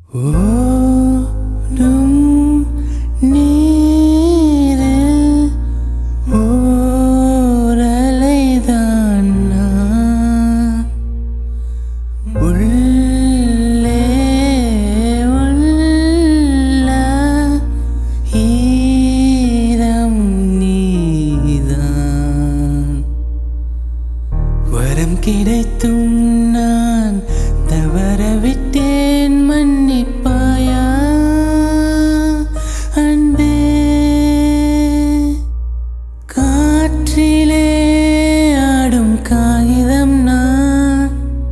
ஓடும் நீரில் ஓரலைதான் நான். உள்ளே உள்ள ஈரம் நீதான் வரம் கிடைத்தும் நான் தவற விட்டேன் மன்னிப்பாயா அன்பே காற்றிலே ஆடும் காகிதம் நான்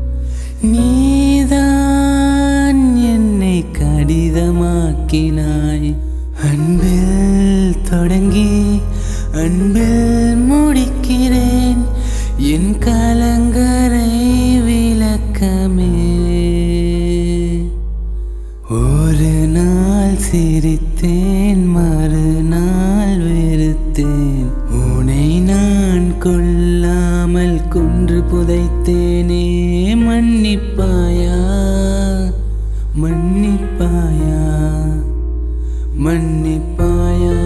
நீதான் என்னை கடிதமாக்கினாய் அன்பில் தொடங்கி அன்பில் முடிக்கிறேன் என் கலங்கரை விளக்கமே ஒரு நாள் சிரித்தேன் மறுநாள் வெறுத்தேன் உனை நான் கொல்லாமல் கொன்று புதைத்தேனே மன்னிப்பாயா மன்னிப்பாயா மன்னிப்பாயா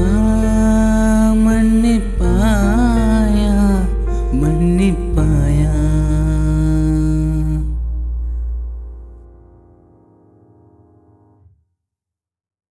மன்னிப்பாயா மன்னிப்பாயா